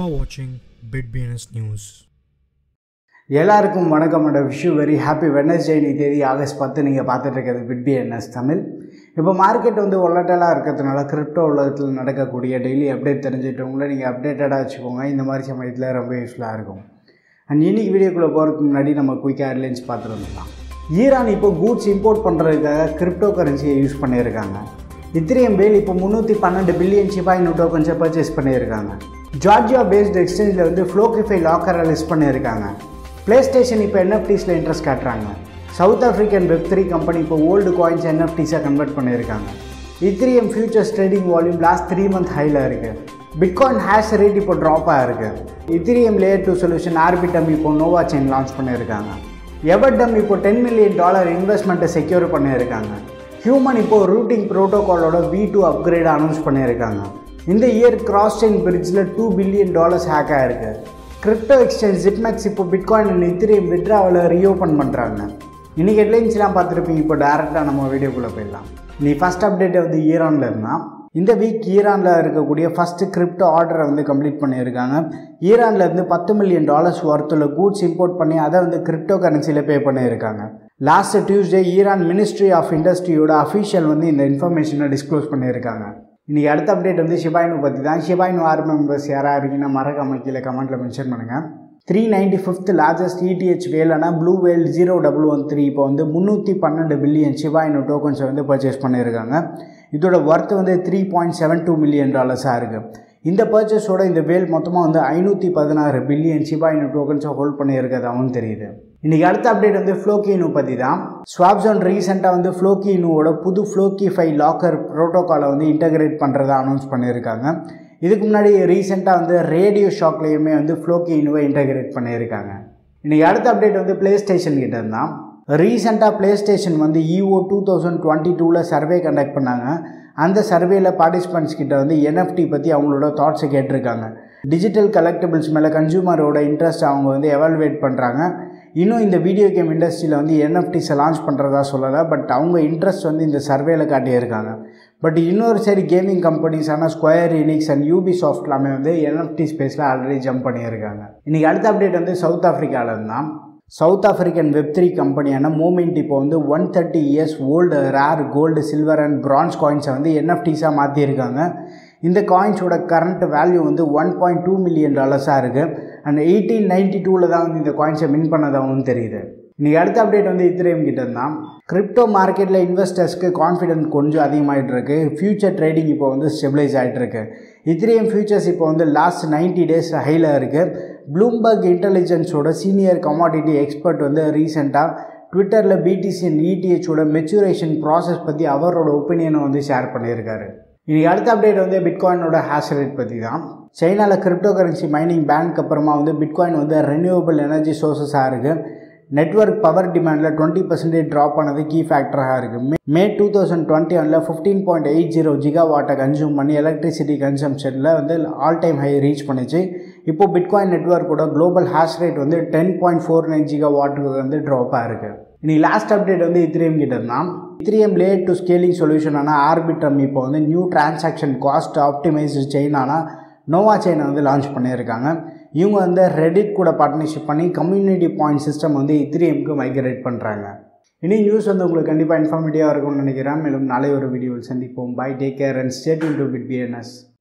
are watching BitBNS News. எல்லாருக்கும் வணக்கம் and wish very happy Wednesday இன்னைக்கு தேதி ஆகஸ்ட் பத்து நீங்கள் பார்த்துட்டு இருக்கிறது பிட்பிஎன்எஸ் தமிழ் இப்போ மார்க்கெட் வந்து ஒலட்டலாக இருக்கிறதுனால கிரிப்டோ உலகத்தில் நடக்கக்கூடிய டெய்லி அப்டேட் தெரிஞ்சுட்டவங்கள நீங்கள் அப்டேட்டடாக வச்சுக்கோங்க இந்த மாதிரி சமயத்தில் ரொம்ப யூஸ்ஃபுல்லாக இருக்கும் அண்ட் இன்னைக்கு வீடியோக்குள்ளே போகிறதுக்கு முன்னாடி நம்ம குயிக்காக ஏர்லைன்ஸ் பார்த்துட்டு வந்துடலாம் ஈரான் இப்போ கூட்ஸ் இம்போர்ட் பண்ணுறதுக்காக கிரிப்டோ கரன்சியை யூஸ் பண்ணியிருக்காங்க இத்திரியம் பேல் இப்போ முந்நூற்றி பன்னெண்டு பில்லியன் சிபாய் நோட்டோ கொஞ்சம் பர்ச்சேஸ் பண்ணியிருக்காங்க ஜார்ஜியா பேஸ்டு எக்ஸ்சேஞ்சில் வந்து ஃப்ளோகிஃபை லாக்கரை லிஸ்ட் பண்ணியிருக்காங்க ப்ளே ஸ்டேஷன் இப்போ என்எஃப்டிஸில் இன்ட்ரெஸ்ட் காட்டுறாங்க South African web three company இப்போ ஓல்டு காயின்ஸ் என்எஃப்டிஸாக கன்வெர்ட் பண்ணியிருக்காங்க Ethereum futures trading volume last three month ஹையில் இருக்குது பிட்காயின் ஹேஷ் ரேட் இப்போ ட்ராப் ஆகிருக்கு Ethereum layer two solution Arbitrum இப்போ நோவா செயின் லான்ச் பண்ணியிருக்காங்க எவர்டம் இப்போ டென் மில்லியன் டாலர் இன்வெஸ்ட்மெண்ட்டை செக்யூர் பண்ணியிருக்காங்க ஹியூமன் இப்போ ரூட்டிங் ப்ரோட்டோகாலோட வி டூ அப்கிரேட் அனௌன்ஸ் பண்ணியிருக்காங்க இந்த இயர் கிராஸ் செயின் பிரிட்ஜில் டூ பில்லியன் டாலர்ஸ் ஹேக் ஆயிருக்கு கிரிப்டோ எக்ஸ்சேஞ்ச் ஜிப்மெக்ஸ் இப்போ பிட்காயின் அண்ட் இத்திரியம் விட்ராவில் ரீஓப்பன் பண்ணுறாங்க இன்றைக்கி ஹெட்லைன்ஸ்லாம் பார்த்துருப்பீங்க இப்போ டேரெக்டாக நம்ம வீடியோக்குள்ளே போயிடலாம் நீ ஃபஸ்ட் அப்டேட் வந்து ஈரானில் இருந்தால் இந்த வீக் ஈரானில் இருக்கக்கூடிய ஃபஸ்ட்டு கிரிப்டோ ஆர்டரை வந்து கம்ப்ளீட் பண்ணியிருக்காங்க ஈரானில் இருந்து பத்து மில்லியன் டாலர்ஸ் ஒர்த்தில் கூட்ஸ் இம்போர்ட் பண்ணி அதை வந்து கிரிப்டோ கரன்சியில் பே பண்ணியிருக்காங்க last Tuesday Iran ministry of இண்டஸ்ட்ரியோட அஃபீஷியல் வந்து இந்த இன்ஃபர்மேஷனை டிஸ்க்ளோஸ் பண்ணியிருக்காங்க இன்றைக்கி அடுத்த அப்டேட் வந்து ஷிபாயினு பற்றி தான் ஷிபாயினு ஆர் மெம்பர்ஸ் யாராக இருக்கீங்கன்னா மறக்காம கீழே கமெண்ட்டில் மென்ஷன் பண்ணுங்கள் three ninety fifth largest ETH வேலான blue whale zero double one three இப்போ வந்து முந்நூற்றி பன்னெண்டு பில்லியன் ஷிபாயினு டோக்கன்ஸை வந்து பர்ச்சேஸ் பண்ணியிருக்காங்க இதோட ஒர்த் வந்து three point seven two million டாலர்ஸாக இருக்குது இந்த பர்ச்சேஸோட இந்த வேல் மொத்தமாக வந்து ஐநூற்றி பதினாறு பில்லியன் சிபாயினு டோக்கன்ஸை ஹோல்ட் பண்ணியிருக்கிறதாகவும் தெரியுது இன்றைக்கி அடுத்த அப்டேட் வந்து ஃப்ளோக்கினு பற்றி தான் ஸ்வாப்ஸோன் ரீசெண்டாக வந்து ஃப்ளோக்கினுவோட புது ஃப்ளோக்கி ஃபை லாக்கர் ப்ரோட்டோக்காலை வந்து இன்டகிரேட் பண்ணுறதா அனௌன்ஸ் பண்ணியிருக்காங்க இதுக்கு முன்னாடி ரீசெண்டாக வந்து ரேடியோ ஷாக்லேயுமே வந்து ஃப்ளோக்கினுவை இன்டகிரேட் பண்ணியிருக்காங்க இன்றைக்கி அடுத்த அப்டேட் வந்து ப்ளே ஸ்டேஷன் கிட்ட இருந்தால் ரீசெண்டாக ப்ளே ஸ்டேஷன் வந்து இஓ டூ தௌசண்ட் டுவெண்ட்டி டூவில் சர்வே கண்டக்ட் பண்ணாங்க அந்த சர்வேல பார்ட்டிசிபெண்ட்ஸ் கிட்ட வந்து என்எஃப்டி பற்றி அவங்களோட தாட்ஸை கேட்டிருக்காங்க டிஜிட்டல் கலெக்டபிள்ஸ் மேலே கன்சூமரோட இன்ட்ரெஸ்ட் அவங்க வந்து எவால்வேட் பண்ணுறாங்க இன்னும் இந்த வீடியோ கேம் இண்டஸ்ட்ரியில் வந்து என்எஃப்டிஸை லான்ச் பண்ணுறதா சொல்லலை பட் அவங்க இன்ட்ரெஸ்ட் வந்து இந்த சர்வேல காட்டியிருக்காங்க பட் இன்னொரு சரி கேமிங் கம்பெனிஸான Square Enix and Ubisoft எல்லாமே வந்து என்எஃப்டி ஸ்பேஸில் ஆல்ரெடி ஜம்ப் பண்ணியிருக்காங்க இன்றைக்கி அடுத்த அப்டேட் வந்து சவுத் ஆஃப்ரிக்காவில் இருந்தால் சவுத் ஆஃப்ரிக்கன் வெப் த்ரீ கம்பெனியான மூமெண்ட் இப்போ வந்து one thirty years old rare gold silver and bronze காயின்ஸை வந்து என்எஃப்டிஸாக மாற்றியிருக்காங்க இந்த காயின்ஸோட கரண்ட் வேல்யூ வந்து ஒன் பாயிண்ட் டூ மில்லியன் டாலர்ஸாக இருக்குது அண்ட் எயிட்டீன் நைன்டி டூவில் தான் வந்து இந்த காயின்ஸை மின் பண்ணதாகவும் தெரியுது இன்றைக்கி அடுத்த அப்டேட் வந்து இத்திரேம் கிட்ட இருந்தால் கிரிப்டோ மார்க்கெட்டில் இன்வெஸ்டர்ஸ்க்கு கான்ஃபிடென்ட் கொஞ்சம் அதிகமாகிட்டு இருக்கு ஃபியூச்சர் ட்ரேடிங் இப்போ வந்து ஸ்டெபிளைஸ் ஆகிட்டு இருக்கு இத்திரியம் ஃபியூச்சர்ஸ் இப்போ வந்து லாஸ்ட் நைன்ட்டி டேஸ் ஹையில் இருக்குது ப்ளூம்பர்க் இன்டெலிஜென்ஸோட சீனியர் கமாடிட்டி எக்ஸ்பர்ட் வந்து ரீசெண்டாக ட்விட்டரில் பிடிசி அண்ட் இடிஹெச்சோட மெச்சூரேஷன் ப்ராசஸ் பற்றி அவரோட ஒப்பீனியனை வந்து ஷேர் பண்ணியிருக்காரு இன்றைக்கி அடுத்த அப்டேட் வந்து பிட்காயினோட ஹேஷ் ரேட் பற்றி தான் சைனாவில் கிரிப்டோ கரன்சி மைனிங் பேனுக்கு அப்புறமா வந்து பிட்காயின் வந்து ரெனியூவபிள் எனர்ஜி சோர்ஸஸாக இருக்குது நெட்ஒர்க் பவர் டிமாண்டில் டுவெண்ட்டி பர்சன்டேஜ் ட்ராப் ஆனது கீ ஃபேக்டராக இருக்குது மே டூ தௌசண்ட் டுவெண்ட்டி ஒனில் fifteen point eight zero giga வாட்டை கன்சூம் பண்ணி எலக்ட்ரிசிட்டி கன்சம்ஷனில் வந்து ஆல் டைம் ஹை ரீச் பண்ணிச்சு இப்போ பிட்காயின் நெட்ஒர்க்கோட குளோபல் ஹேஷ் ரேட் வந்து ten point four nine giga வாட்டுக்கு வந்து ட்ராப்பாக இருக்குது இன்னைக்கு லாஸ்ட் அப்டேட் வந்து இத்திரியம் கிட்ட இருந்தால் இத்திரியம் லேட் டு ஸ்கேலிங் சொல்யூஷனான ஆர்பிட்ரம் இப்போ வந்து நியூ டிரான்சாக்ஷன் காஸ்ட் ஆப்டிமைஸ்டு செயினான நோவா செயினை வந்து லான்ச் பண்ணியிருக்காங்க இவங்க வந்து ரெடிட் கூட பார்ட்னர்ஷிப் பண்ணி கம்யூனிட்டி பாயிண்ட் சிஸ்டம் வந்து இத்திரியமுக்கு மைக்ரேட் பண்ணுறாங்க இனி நியூஸ் வந்து உங்களுக்கு கண்டிப்பாக இன்ஃபார்மேட்டிவாக இருக்கும்னு நினைக்கிறேன் மேலும் நாளை ஒரு வீடியோவில் சந்திப்போம் bye take care and state in to bit BNS